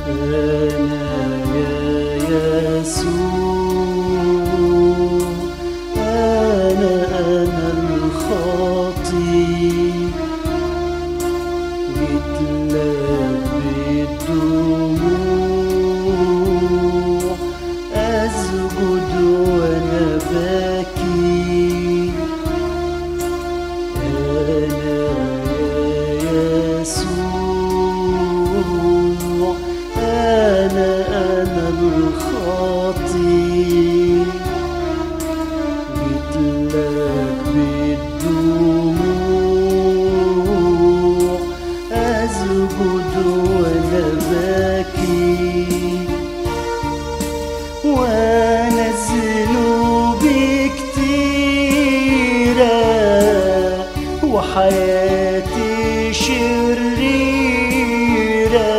أنا يا يسوع أنا أنا الخاطي جيت لك بالدموع أسجد وأنا باكي أنا يا يسوع أنا أنا الخاطي جيت لك بالدموع أسجد وأنا باكي وانا ذنوبي كتيرة وحياتي شريرة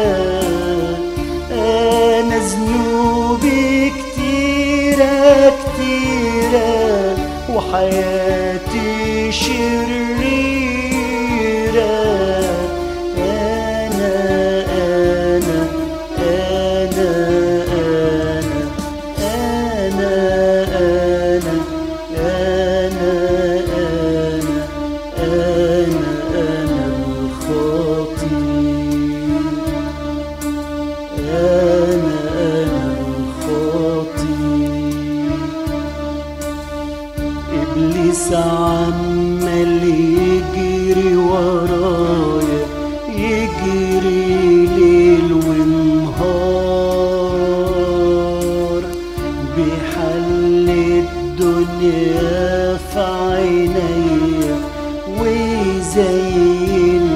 انا ذنوبي كتيرة كتيرة وحياتي شريرة انا انا انا انا انا انا انا انا انا الخاطي انا انا الخاطي ابليس عمال يجري ورايا يجري ليل ونهار بحل الدنيا في عينيا ويزين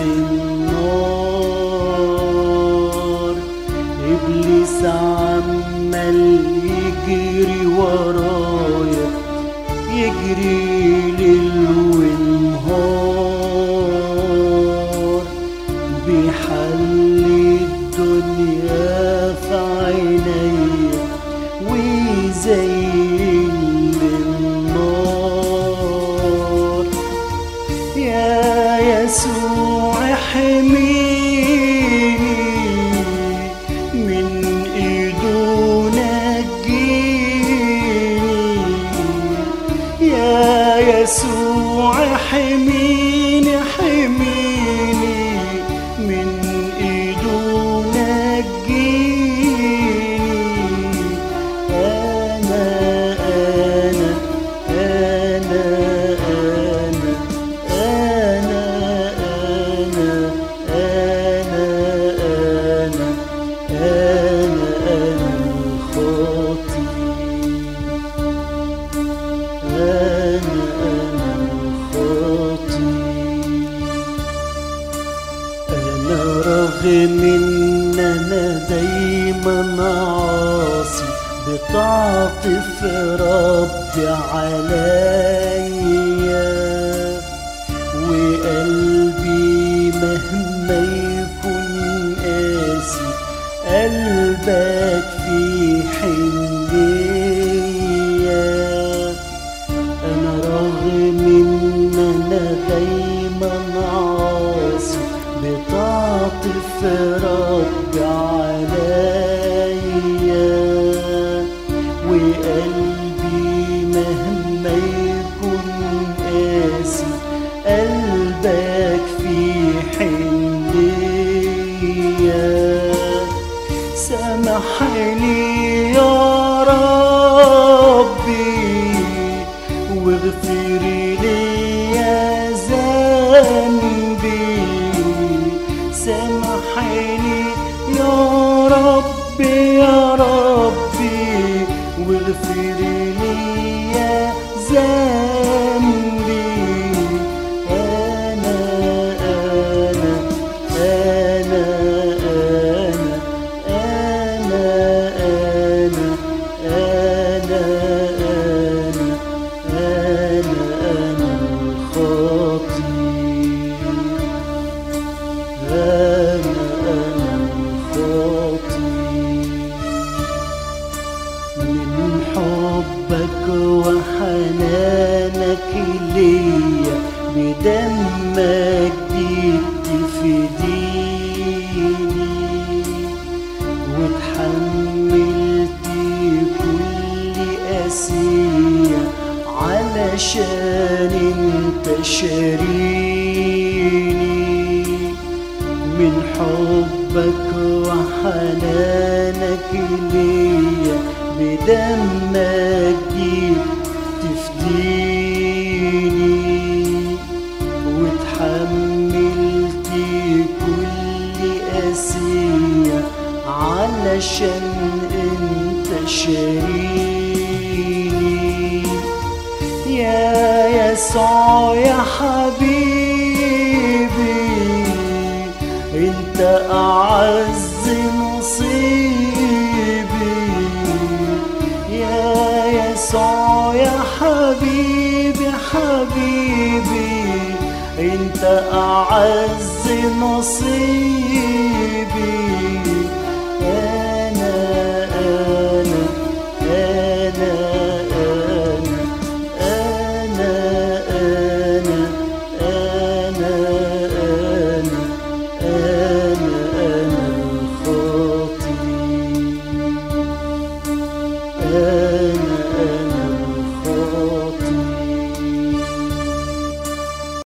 النار ابليس عمال يجري ورايا يجري ليل ونهار بحل الدنيا في عينيا ويزين النار يا يسوع احميني من ايده نجيني يا يسوع احميني احميني من ايده نجيني انا انا انا انا انا انا انا انا انا انا الخاطي أنا أنا الخاطي أنا رغم إن أنا دايما عاصي بتعطف ربي عليا وقلبي مهما يكون قاسي قلبك فيه حنية أنا رغم إن أنا دايما عاصي بتعطف ربي عليا وقلبي مهما يكون قاسي قلبك فيه حنية سامحني يا ربي واغفر لي يا ذنبي سامحني يا ربي يا ربي واغفر لي يا ذنبي أنا أنا أنا أنا أنا أنا أنا أنا أنا الخاطي أنا أنا الخاطي من حبك وحنانك ليا بدمك جيت تفديني من حبك وحنانك ليا بدمك جيت تفديني وتحملت كل أسية علشان انت شاريني يا يسوع يا حبيبي انت اعز نصيبي يا يسوع يا حبيبي حبيبي انت اعز نصيبي